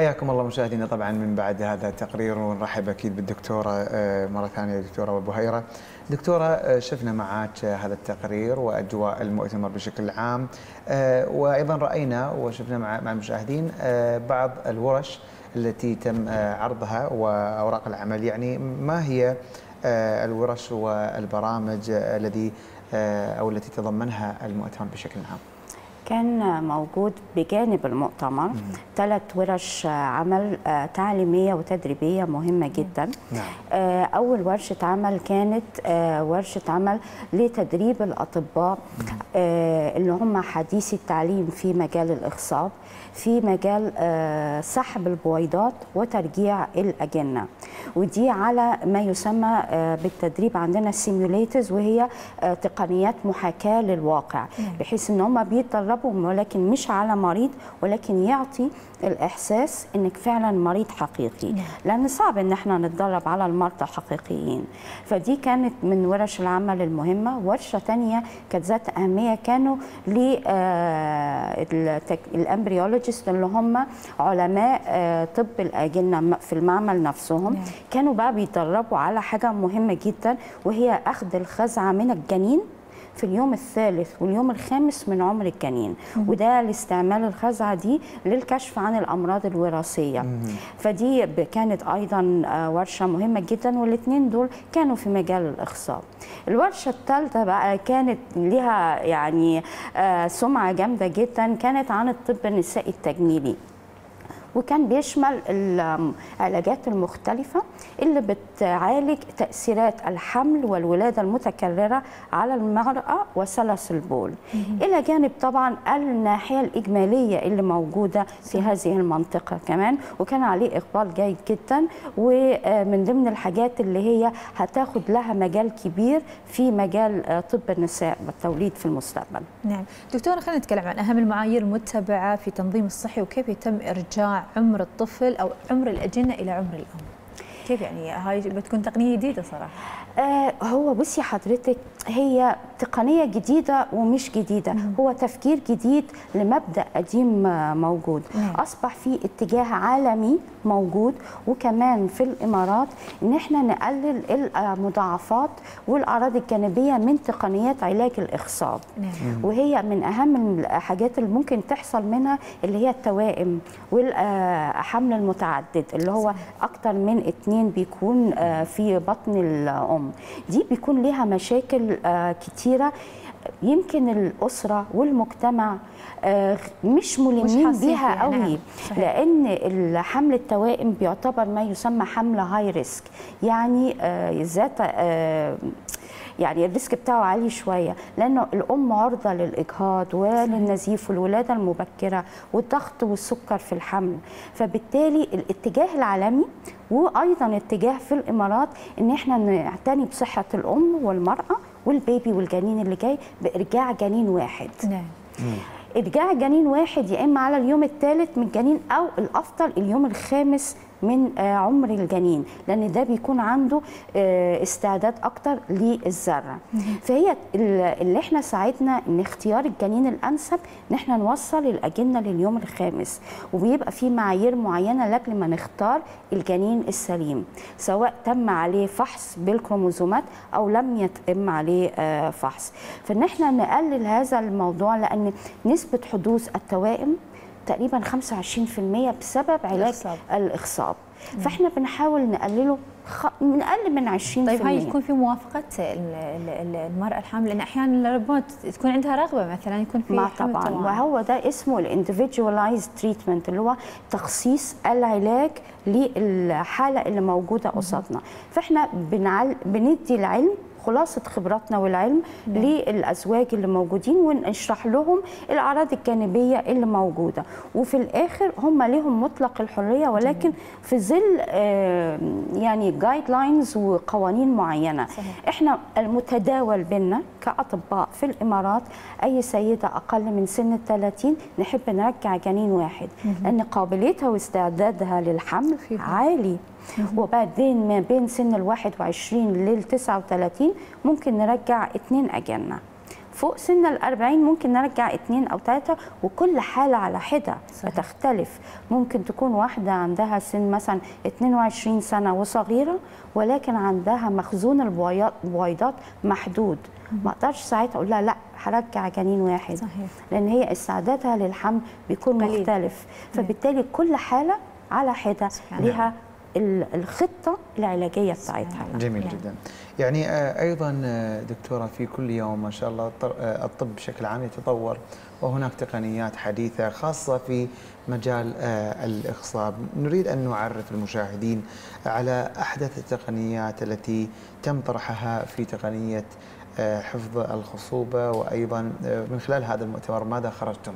حياكم الله مشاهدينا طبعا من بعد هذا التقرير ونرحب اكيد بالدكتوره مره ثانيه دكتوره ابو هيره. دكتوره شفنا معك هذا التقرير واجواء المؤتمر بشكل عام وايضا راينا وشفنا مع مع المشاهدين بعض الورش التي تم عرضها واوراق العمل يعني ما هي الورش والبرامج الذي او التي تضمنها المؤتمر بشكل عام؟ كان موجود بجانب المؤتمر ثلاث ورش عمل تعليمية وتدريبية مهمة جدا نعم. أول ورشة عمل كانت ورشة عمل لتدريب الأطباء اللي هم حديثي التعليم في مجال الإخصاب في مجال سحب البويضات وترجيع الأجنة ودي على ما يسمى بالتدريب عندنا سيميوليترز وهي تقنيات محاكاة للواقع بحيث ان هم بيتدربوا ولكن مش على مريض ولكن يعطي الاحساس انك فعلا مريض حقيقي لان صعب ان احنا نتدرب على المرضى الحقيقيين فدي كانت من ورش العمل المهمه ورشه ثانيه كانت ذات اهميه كانوا للامبريولوجيست اللي هم علماء طب الاجنه في المعمل نفسهم كانوا بقى بيتدربوا على حاجه مهمه جدا وهي اخذ الخزعه من الجنين في اليوم الثالث واليوم الخامس من عمر الجنين وده لاستعمال الخزعه دي للكشف عن الامراض الوراثيه فدي كانت ايضا ورشه مهمه جدا والاثنين دول كانوا في مجال الاخصاب الورشه الثالثه بقى كانت لها يعني سمعه جامده جدا كانت عن الطب النسائي التجميلي وكان بيشمل العلاجات المختلفة اللي بتعالج تأثيرات الحمل والولادة المتكررة على المرأة وسلس البول إلى جانب طبعا الناحية الإجمالية اللي موجودة في هذه المنطقة كمان وكان عليه إقبال جيد جدا ومن ضمن الحاجات اللي هي هتاخد لها مجال كبير في مجال طب النساء والتوليد في المستقبل نعم دكتورة خلينا نتكلم عن أهم المعايير المتبعة في تنظيم الصحي وكيف يتم إرجاع عمر الطفل او عمر الاجنه الى عمر الام كيف يعني هاي بتكون تقنيه جديده صراحه آه هو بصي حضرتك هي تقنيه جديده ومش جديده مم. هو تفكير جديد لمبدا قديم موجود مم. اصبح في اتجاه عالمي موجود وكمان في الامارات ان احنا نقلل المضاعفات والاعراض الجانبيه من تقنيات علاج الاخصاب مم. وهي من اهم الحاجات اللي ممكن تحصل منها اللي هي التوائم والحمل المتعدد اللي هو اكتر من اتنين بيكون في بطن الام دي بيكون ليها مشاكل كتيره يمكن الاسره والمجتمع مش ملمين بيها قوي نعم. لان الحمل التوائم بيعتبر ما يسمى حمل هاي ريسك يعني ذات يعني الريسك بتاعه عالي شويه لانه الام عرضه للاجهاض وللنزيف والولاده المبكره والضغط والسكر في الحمل فبالتالي الاتجاه العالمي وايضا اتجاه في الامارات ان احنا نعتني بصحه الام والمراه والبيبي والجنين اللي جاي بارجاع جنين واحد نعم ارجاع جنين واحد يا اما على اليوم الثالث من الجنين او الافضل اليوم الخامس من عمر الجنين لان ده بيكون عنده استعداد اكتر للزرع فهي اللي احنا ساعدنا ان اختيار الجنين الانسب ان احنا نوصل الاجنه لليوم الخامس وبيبقى في معايير معينه لاجل ما نختار الجنين السليم سواء تم عليه فحص بالكروموزومات او لم يتم عليه فحص فان احنا نقلل هذا الموضوع لان نسبه حدوث التوائم تقريبا 25% بسبب علاج الإخصاب, الإخصاب. فاحنا بنحاول نقلله خ... من اقل من 20% طيب هاي تكون في موافقه المراه الحامل لان احيانا ربما تكون عندها رغبه مثلا يكون في ما طبعا وهو ده اسمه الاندفيدواليزد تريتمنت اللي هو تخصيص العلاج للحاله اللي موجوده قصادنا فاحنا بنعل... بندي العلم خلاصه خبراتنا والعلم مم. للازواج اللي موجودين ونشرح لهم الاعراض الجانبيه اللي موجوده وفي الاخر هم لهم مطلق الحريه ولكن مم. في ظل يعني جايد لاينز وقوانين معينه صحيح. احنا المتداول بينا كاطباء في الامارات اي سيده اقل من سن ال 30 نحب نرجع جنين واحد مم. لان قابليتها واستعدادها للحمل عالي وبعدين ما بين سن ال 21 لل 39 ممكن نرجع اثنين اجنه فوق سن الأربعين ممكن نرجع اتنين أو ثلاثة وكل حالة على حدة صحيح. بتختلف ممكن تكون واحدة عندها سن مثلا 22 سنة وصغيرة ولكن عندها مخزون البويضات البويضات محدود ما اقدرش ساعتها اقول لها لا هرجع جنين واحد صحيح. لان هي استعدادها للحمل بيكون قليل. مختلف فبالتالي كل حاله على حده سبحان الله. ليها ال- الخطه العلاجيه بتاعتها جميل نعم. جدا يعني آه، ايضا آه، دكتوره في كل يوم ما شاء الله الط- آه، الطب بشكل عام يتطور وهناك تقنيات حديثه خاصه في مجال آه، الاخصاب نريد ان نعرف المشاهدين على احدث التقنيات التي تم طرحها في تقنيه آه، حفظ الخصوبه وايضا آه، من خلال هذا المؤتمر ماذا خرجتم؟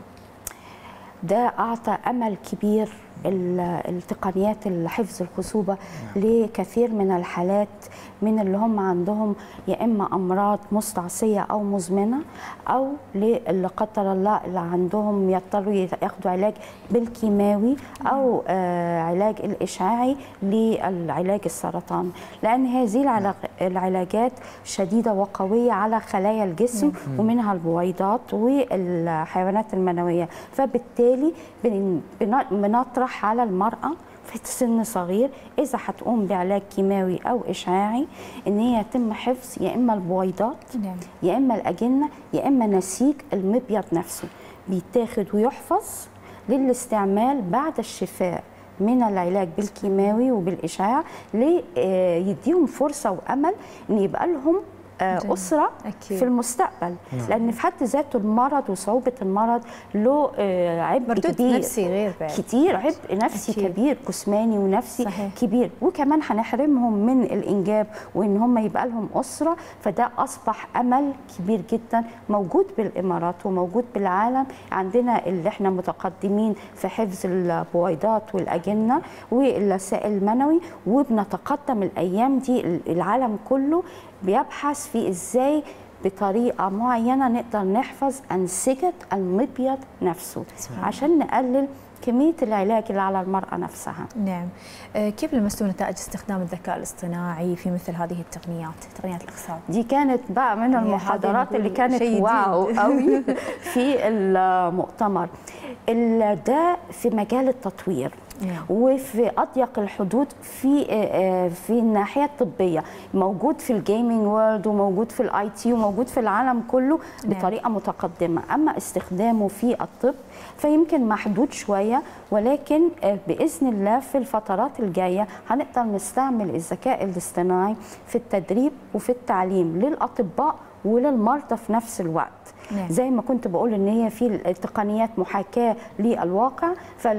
ده اعطى امل كبير ال- التقنيات حفظ الخصوبه لكثير من الحالات من اللي هم عندهم يا اما امراض مستعصيه او مزمنه او اللي قدر الله اللي عندهم يضطروا ياخدوا علاج بالكيماوي او آه علاج الاشعاعي للعلاج السرطان لان هذه العلاج- العلاجات شديده وقويه على خلايا الجسم ومنها البويضات والحيوانات المنويه فبالتالي بن- بن- بنطرح على المراه في سن صغير اذا هتقوم بعلاج كيماوي او اشعاعي ان هي يتم حفظ يا اما البويضات نعم يا اما الاجنه يا اما نسيج المبيض نفسه بيتاخد ويحفظ للاستعمال بعد الشفاء من العلاج بالكيماوي وبالاشعاع ليديهم فرصه وامل ان يبقى لهم آه، جميل. اسره أكيد. في المستقبل لان في حد ذاته المرض وصعوبه المرض له آه، عبء مردود كبير نفسي غير بعد كتير عبء نفسي أكيد. كبير جسماني ونفسي صحيح. كبير وكمان هنحرمهم من الانجاب وان هم يبقى لهم اسره فده اصبح امل كبير جدا موجود بالامارات وموجود بالعالم عندنا اللي احنا متقدمين في حفظ البويضات والاجنه والسائل المنوي وبنتقدم الايام دي العالم كله بيبحث في ازاي بطريقه معينه نقدر نحفظ انسجه المبيض نفسه سبحان عشان نقلل كميه العلاج اللي على المراه نفسها نعم آه، كيف لمستوا نتائج استخدام الذكاء الاصطناعي في مثل هذه التقنيات تقنيات الاخصاب دي كانت بقى من هي المحاضرات هذه اللي نقول كانت شيء واو جديد. قوي في المؤتمر ال- ده في مجال التطوير نعم. وفي اضيق الحدود في آه، في الناحيه الطبيه موجود في الجيمنج وورلد وموجود في الاي تي وموجود في العالم كله نعم. بطريقه متقدمه اما استخدامه في الطب فيمكن محدود شويه ولكن آه، باذن الله في الفترات الجايه هنقدر نستعمل الذكاء الاصطناعي في التدريب وفي التعليم للاطباء وللمرضى في نفس الوقت نعم. زي ما كنت بقول ان هي في تقنيات محاكاه للواقع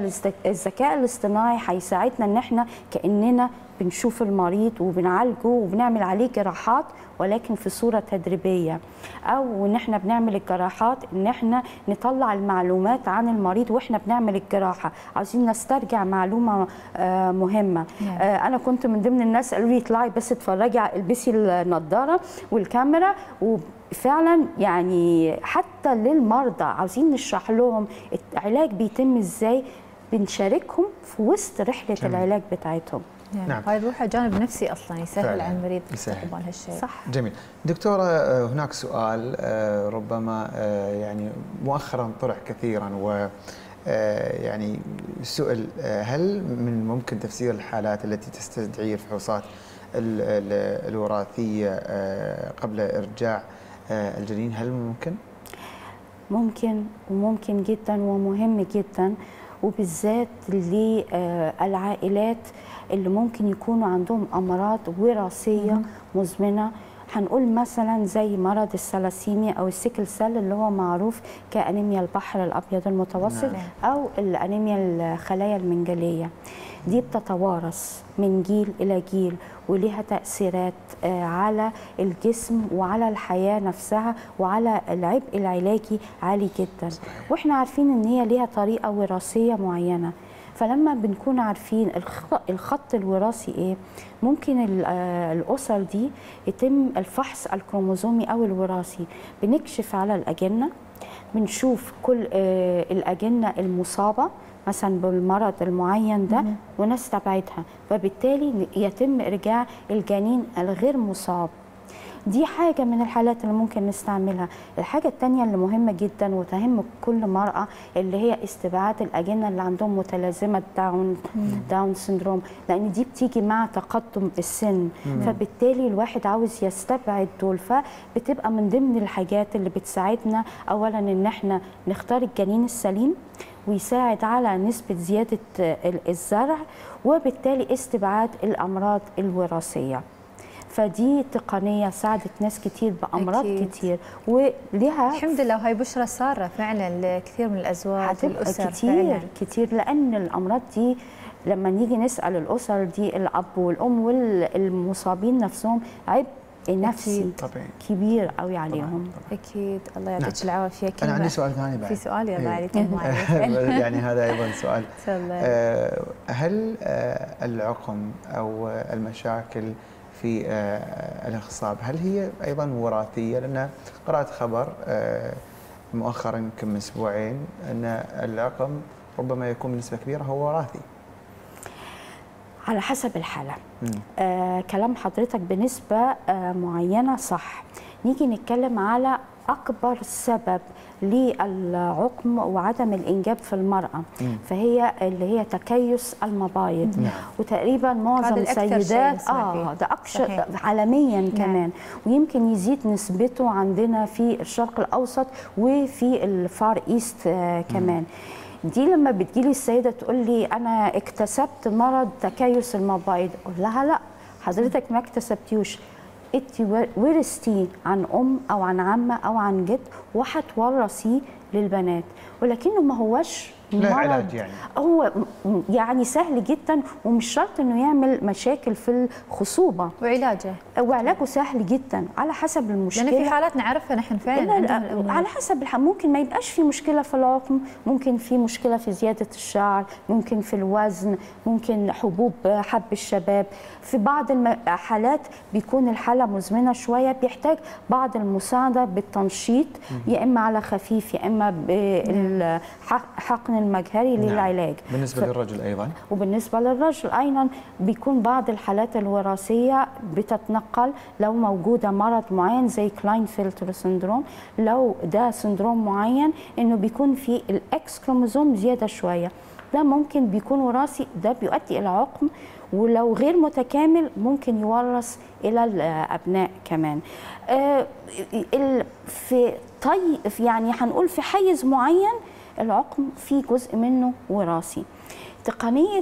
فالذكاء الاصطناعي هيساعدنا ان احنا كاننا بنشوف المريض وبنعالجه وبنعمل عليه جراحات ولكن في صوره تدريبيه او ان احنا بنعمل الجراحات ان احنا نطلع المعلومات عن المريض واحنا بنعمل الجراحه عايزين نسترجع معلومه آه، مهمه نعم. آه، انا كنت من ضمن الناس قالوا لي اطلعي بس اتفرجي على- البسي النضاره والكاميرا وفعلا يعني حتى للمرضى عاوزين نشرح لهم العلاج بيتم ازاي بنشاركهم في وسط رحله جميل. العلاج بتاعتهم نعم نعم. هاي يروح على جانب نفسي اصلا يسهل فعلاً. على المريض يسهل. استقبال هالشيء صح جميل دكتورة آه، هناك سؤال آه، ربما آه، يعني مؤخرا طرح كثيرا و آه، يعني سئل آه، هل من ممكن تفسير الحالات التي تستدعي الفحوصات ال- ال- الوراثية آه، قبل إرجاع آه، الجنين هل ممكن؟ ممكن وممكن جدا ومهم جدا وبالذات للعائلات اللي ممكن يكونوا عندهم امراض وراثيه مزمنه هنقول مثلا زي مرض الثلاسيميا او السيكل سيل اللي هو معروف كانيميا البحر الابيض المتوسط نعم. او الانيميا الخلايا المنجليه دي بتتوارث من جيل الى جيل وليها تاثيرات آه، على الجسم وعلى الحياه نفسها وعلى العبء العلاجي عالي جدا واحنا عارفين ان هي ليها طريقه وراثيه معينه فلما بنكون عارفين الخ- الخط الوراثي ايه ممكن ال- آه، الاسر دي يتم الفحص الكروموزومي او الوراثي بنكشف على الاجنه بنشوف كل آه، الاجنه المصابه مثلا بالمرض المعين ده ونستبعدها فبالتالي يتم ارجاع الجنين الغير مصاب دي حاجه من الحالات اللي ممكن نستعملها الحاجه الثانيه اللي مهمه جدا وتهم كل مراه اللي هي استبعاد الاجنه اللي عندهم متلازمه داون داون سندروم لان دي بتيجي مع تقدم السن فبالتالي الواحد عاوز يستبعد دول فبتبقى من ضمن الحاجات اللي بتساعدنا اولا ان احنا نختار الجنين السليم ويساعد على نسبة زيادة الزرع وبالتالي استبعاد الأمراض الوراثية فدي تقنية ساعدت ناس كتير بأمراض أكيد. كتير ولها الحمد لله وهي بشرى سارة فعلا لكثير من الأزواج هتبقى والأسر كتير فعلا كتير لأن الأمراض دي لما نيجي نسأل الأسر دي الأب والأم والمصابين نفسهم عبء نفسي أكيد. طبيعي كبير قوي عليهم أكيد الله يعطيك نعم. العافية انا كلمة عندي سؤال ثاني بعد في سؤال يلا إيه. علي تفضل علي. يعني هذا ايضا سؤال تفضل. آه، هل آه، العقم او آه، المشاكل في آه، الاخصاب هل هي ايضا وراثيه؟ لان قرات خبر آه، مؤخرا يمكن من اسبوعين ان العقم ربما يكون بنسبه كبيره هو وراثي. على حسب الحالة مم. آه كلام حضرتك بنسبة آه معينة صح نيجي نتكلم على أكبر سبب للعقم وعدم الإنجاب في المرأة مم. فهي اللي هي تكيس المبايض نعم. وتقريبا معظم الأكثر شيء السيدات نسمع فيه. اه ده أكثر صحيح. عالميا كمان ويمكن يزيد نسبته عندنا في الشرق الأوسط وفي الفار إيست آه كمان دي لما بتجيلي السيدة تقول لي أنا اكتسبت مرض تكيس المبايض أقول لها لا حضرتك ما اكتسبتيوش انت ورثتيه عن ام او عن عمه او عن جد وهتورثيه للبنات ولكنه ما هوش لا مرض. علاج يعني. هو م- يعني سهل جدا ومش شرط انه يعمل مشاكل في الخصوبه وعلاجه وعلاجه سهل جدا على حسب المشكله لأن في حالات نعرفها نحن فعلا لا عندهم لا الأمراض. على حسب الح... ممكن ما يبقاش في مشكله في العقم ممكن في مشكله في زياده الشعر ممكن في الوزن ممكن حبوب حب الشباب في بعض الحالات بيكون الحاله مزمنه شويه بيحتاج بعض المساعده بالتنشيط يا اما على خفيف يا اما بالحقن المجهري نعم. للعلاج بالنسبه ف- للرجل ايضا وبالنسبة للرجل أيضا بيكون بعض الحالات الوراثية بتتنقل لو موجودة مرض معين زي كلاين فيلتر سندروم لو ده سندروم معين إنه بيكون في الإكس كروموزوم زيادة شوية ده ممكن بيكون وراثي ده بيؤدي إلى عقم ولو غير متكامل ممكن يورث إلى الأبناء كمان آه، ال- في طي في- يعني هنقول في حيز معين العقم في جزء منه وراثي تقنيه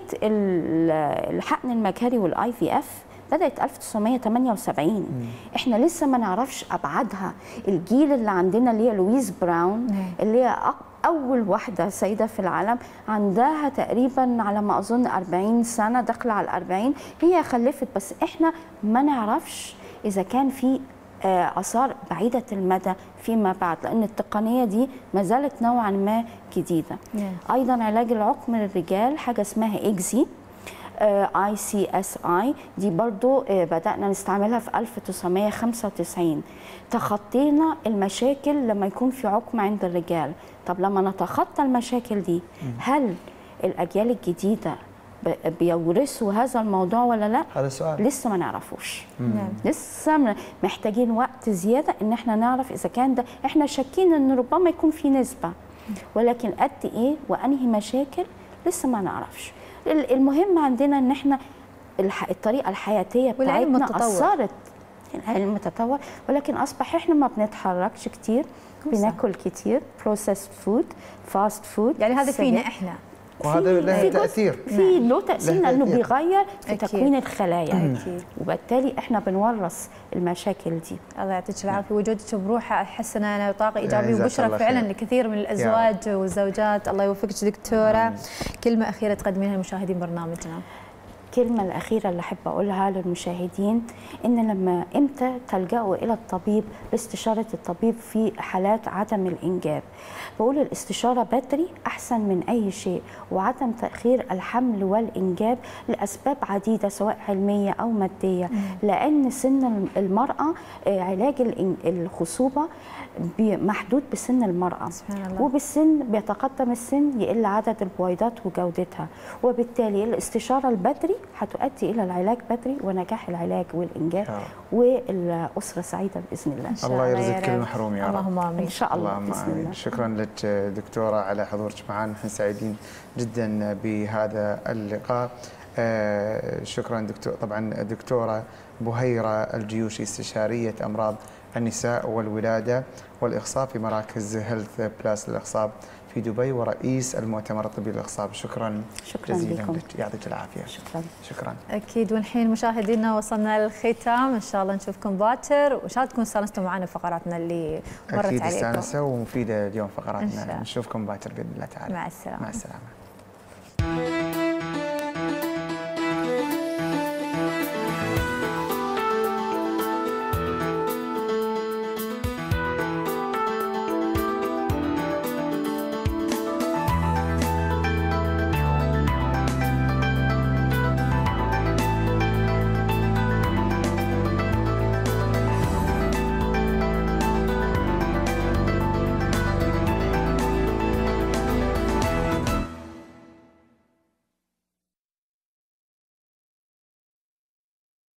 ال- الحقن المجهري والاي في اف بدات 1978 احنا لسه ما نعرفش ابعادها الجيل اللي عندنا اللي هي لويز براون نعم. اللي هي أق- اول واحده سيده في العالم عندها تقريبا على ما اظن 40 سنه داخله على 40 هي خلفت بس احنا ما نعرفش اذا كان في آه، اثار بعيده المدى فيما بعد لان التقنيه دي ما زالت نوعا ما جديده نعم. ايضا علاج العقم للرجال حاجه اسمها اكزي اي سي اس اي دي برضو آه، بدانا نستعملها في 1995 تخطينا المشاكل لما يكون في عقم عند الرجال طب لما نتخطى المشاكل دي هل الاجيال الجديده ب- بيورثوا هذا الموضوع ولا لا هذا السؤال لسه ما نعرفوش نعم لسه م- محتاجين وقت زياده ان احنا نعرف اذا كان ده احنا شاكين ان ربما يكون في نسبه ولكن قد ايه وانهي مشاكل لسه ما نعرفش ال- المهم عندنا ان احنا الح- الطريقه الحياتيه والعلم بتاعتنا متطور. اثرت العلم متطور ولكن اصبح احنا ما بنتحركش كتير صح. بناكل كتير بروسيس فود فاست فود يعني هذا فينا احنا وهذا له في جزء- تاثير في له تاثير له لانه تأثير. بيغير في أكيد. تكوين الخلايا أكيد. وبالتالي احنا بنورث المشاكل دي الله يعطيك العافيه وجودك بروحه احس انها طاقه ايجابيه جزاك وبشرى الله فعلا خير. لكثير من الازواج والزوجات الله يوفقك دكتوره كلمه اخيره تقدمينها لمشاهدين برنامجنا الكلمة الأخيرة اللي أحب أقولها للمشاهدين إن لما إمتى تلجأوا إلى الطبيب لاستشارة الطبيب في حالات عدم الإنجاب بقول الاستشارة بدري أحسن من أي شيء وعدم تأخير الحمل والإنجاب لأسباب عديدة سواء علمية أو مادية لأن سن المرأة آه، علاج الإن- الخصوبة بي- محدود بسن المرأة سبحان الله. وبالسن بيتقدم السن يقل عدد البويضات وجودتها وبالتالي الاستشارة البدري هتؤدي الى العلاج بدري ونجاح العلاج والانجاب يا رب. والاسره سعيده باذن الله شاء الله الله يا يرزق كل رب. محروم يا رب اللهم امين ان شاء الله اللهم باذن امين الله شكرا لك دكتوره على حضورك معنا نحن سعيدين جدا بهذا اللقاء آه، شكرا دكتور طبعا دكتوره بهيره الجيوشي استشاريه امراض النساء والولاده والاخصاب في مراكز هيلث بلاس للاخصاب في دبي ورئيس المؤتمر الطبي للاخصاب شكرا شكرا جزيلا لكم لك يعطيك العافيه شكرا شكرا اكيد والحين مشاهدينا وصلنا للختام ان شاء الله نشوفكم باكر وان شاء الله تكونوا استانستوا معنا فقراتنا اللي مرت اكيد عليكم استانسه ومفيده اليوم إن شاء فقراتنا الله. نشوفكم باكر باذن الله تعالى مع السلامه مع السلامه